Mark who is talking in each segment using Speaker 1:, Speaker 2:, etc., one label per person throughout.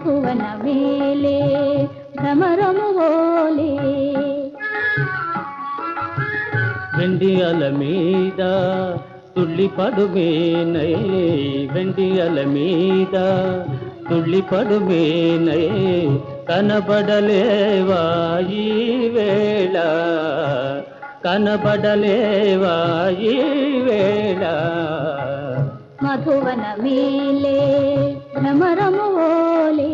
Speaker 1: మధువన మేలే భ్రమరము ఓలే
Speaker 2: వెండి అల మీద తుళ్ళి పడుమేనై వెండి అల మీద తుళ్ళి పడుమేనై కనబడలేవా ఈ వేళ కనబడలేవా ఈ వేళ
Speaker 1: మధువన మేలే భ్రమరము ఓలే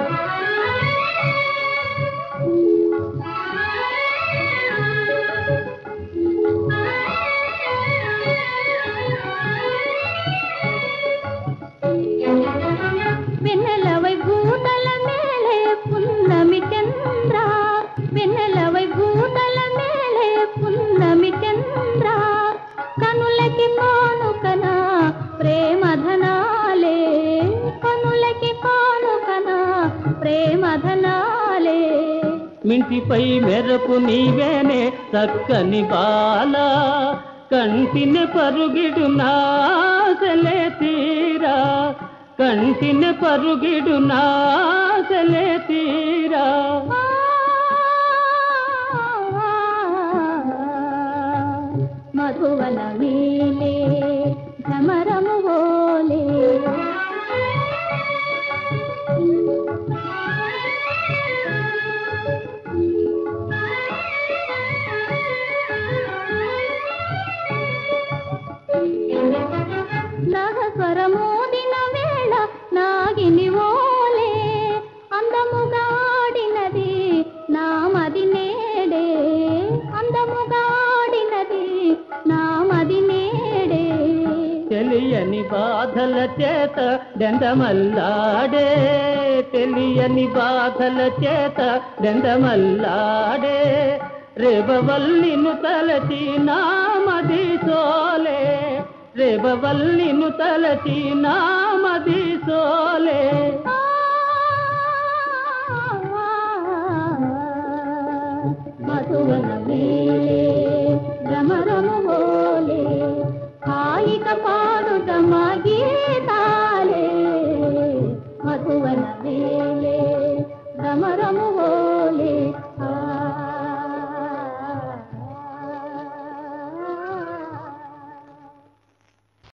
Speaker 1: వెన్నెలవై భూతల మేలే పున్నమి చంద్ర వెన్నెలవై భూతల మేలే పున్నమి చంద్ర కనులకి కానుకన ప్రేమధనాలే కనులకి కానుకన ప్రేమధనాలే
Speaker 2: మింటిపై మెరపు నీవేనే చక్కని బాల కంటిన పరుగిడు నాసలే తీరా కంటిన పరుగిడు నాసలే తీరా
Speaker 1: మధువన మేలే భ్రమరము ఓలే నగస్వరమోదిన వేళ నాగిని ఓలే అందముగా ఆడినది నామది నేడే అందముగా ఆడినది నామది నేడే
Speaker 2: తెలియని బాధల చేత దెందమల్లాడే తెలియని బాధల చేత దెందమల్లాడే రేబవల్లిను తలచి నామది సోలే రేబవల్లిను తలచి నామది సోలే
Speaker 1: మధువన మేలే భ్రమరము